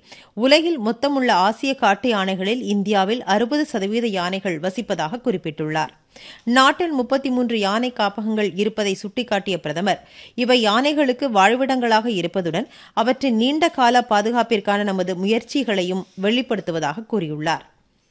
உலகில் மொத்தமுள்ள ஆசிய காட்டு யானைகளில் இந்தியாவில் அறுபது சதவீத யானைகள் வசிப்பதாக குறிப்பிட்டுள்ளார் நாட்டில் முப்பத்தி மூன்று யானை காப்பகங்கள் இருப்பதை சுட்டிக்காட்டிய பிரதமர் இவை யானைகளுக்கு வாழ்விடங்களாக இருப்பதுடன் அவற்றின் நீண்ட கால பாதுகாப்பிற்கான நமது முயற்சிகளையும் வெளிப்படுத்துவதாக கூறியுள்ளார்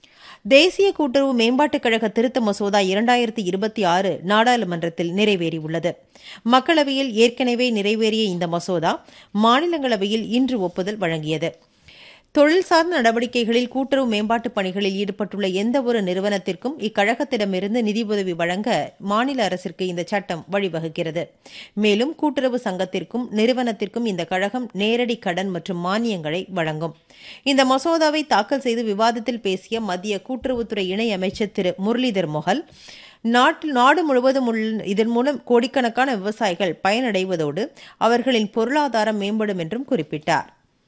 தேசிய கூட்டுறவு மேம்பாட்டுக் கழக திருத்த மசோதா இரண்டாயிரத்தி இருபத்தி ஆறு நாடாளுமன்றத்தில் நிறைவேறியுள்ளது மக்களவையில் ஏற்கனவே நிறைவேறிய இந்த மசோதா மாநிலங்களவையில் இன்று ஒப்புதல் வழங்கியது தொழில் சார்ந்த நடவடிக்கைகளில் கூட்டுறவு மேம்பாட்டுப் பணிகளில் ஈடுபட்டுள்ள எந்த ஒரு நிறுவனத்திற்கும் இக்கழகத்திடமிருந்து நிதி உதவி வழங்க மாநில அரசிற்கு இந்த சட்டம் வழிவகுக்கிறது மேலும் கூட்டுறவு சங்கத்திற்கும் நிறுவனத்திற்கும் இந்த கழகம் நேரடி கடன் மற்றும் மானியங்களை வழங்கும் இந்த மசோதாவை தாக்கல் செய்து விவாதத்தில் பேசிய மத்திய கூட்டுறவுத்துறை இணை அமைச்சர் திரு முரளிதர் மொஹல் நாட்டில் நாடு முழுவதும் உள்ள இதன் மூலம் கோடிக்கணக்கான விவசாயிகள் பயனடைவதோடு அவர்களின் பொருளாதாரம் மேம்படும் என்றும் குறிப்பிட்டார்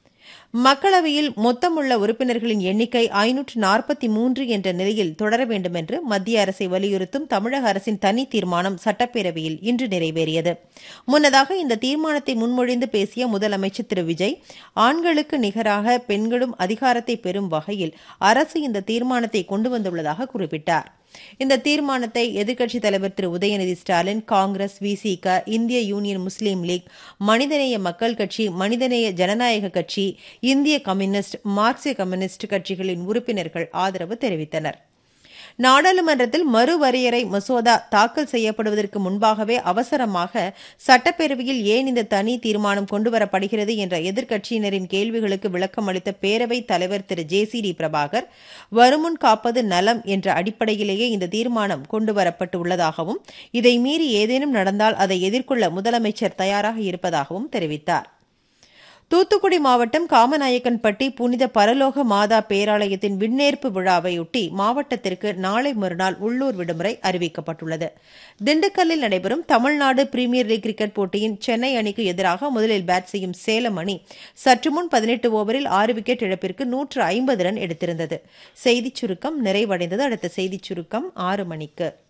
மக்களவையில் மொத்தமுள்ள உறுப்பினர்களின் எண்ணிக்கை ஐநூற்று நாற்பத்தி மூன்று என்ற நிலையில் தொடர வேண்டும் என்று மத்திய அரசை வலியுறுத்தும் தமிழக அரசின் தனி தீர்மானம் சட்டப்பேரவையில் இன்று நிறைவேறியது முன்னதாக இந்த தீர்மானத்தை முன்மொழிந்து பேசிய முதலமைச்சர் திரு விஜய் ஆண்களுக்கு நிகராக பெண்களும் அதிகாரத்தை பெறும் வகையில் அரசு இந்த தீர்மானத்தை கொண்டு வந்துள்ளதாக குறிப்பிட்டார் இந்த தீர்மானத்தை எதிர்க்கட்சித் தலைவர் திரு உதயநிதி ஸ்டாலின் காங்கிரஸ் விசிக இந்திய யூனியன் முஸ்லீம் லீக் மனிதநேய மக்கள் கட்சி மனிதநேய ஜனநாயக கட்சி இந்திய கம்யூனிஸ்ட் மார்க்சிய கம்யூனிஸ்ட் கட்சிகளின் உறுப்பினர்கள் ஆதரவு தெரிவித்தனர் நாடாளுமன்றத்தில் மறுவரையறை மசோதா தாக்கல் செய்யப்படுவதற்கு முன்பாகவே அவசரமாக சட்டப்பேரவையில் ஏன் இந்த தனி தீர்மானம் கொண்டுவரப்படுகிறது என்ற எதிர்க்கட்சியினரின் கேள்விகளுக்கு விளக்கம் அளித்த பேரவைத் தலைவர் Thiru J C D Prabhakar வருமுன் காப்பது நலம் என்ற அடிப்படையிலேயே இந்த தீர்மானம் கொண்டுவரப்பட்டு உள்ளதாகவும் இதை மீறி ஏதேனும் நடந்தால் அதை எதிர்கொள்ள முதலமைச்சர் தயாராக இருப்பதாகவும் தெரிவித்தார் தூத்துக்குடி மாவட்டம் காமநாயக்கன்பட்டி புனித பரலோக மாதா பேராலயத்தின் விண்ணேற்பு விழாவையொட்டி மாவட்டத்திற்கு நாளை மறுநாள் உள்ளூர் விடுமுறை அறிவிக்கப்பட்டுள்ளது திண்டுக்கல்லில் நடைபெறும் தமிழ்நாடு பிரீமியர் லீக் கிரிக்கெட் போட்டியின் சென்னை அணிக்கு எதிராக முதலில் பேட் செய்யும் சேலம் அணி சற்று முன் பதினெட்டு ஓவரில் ஆறு விக்கெட் இழப்பிற்கு நூற்று ஐம்பது ரன் எடுத்திருந்தது செய்திச் சுருக்கம் நிறைவடைந்தது அடுத்த செய்திச் சுருக்கம் ஆறு மணிக்கு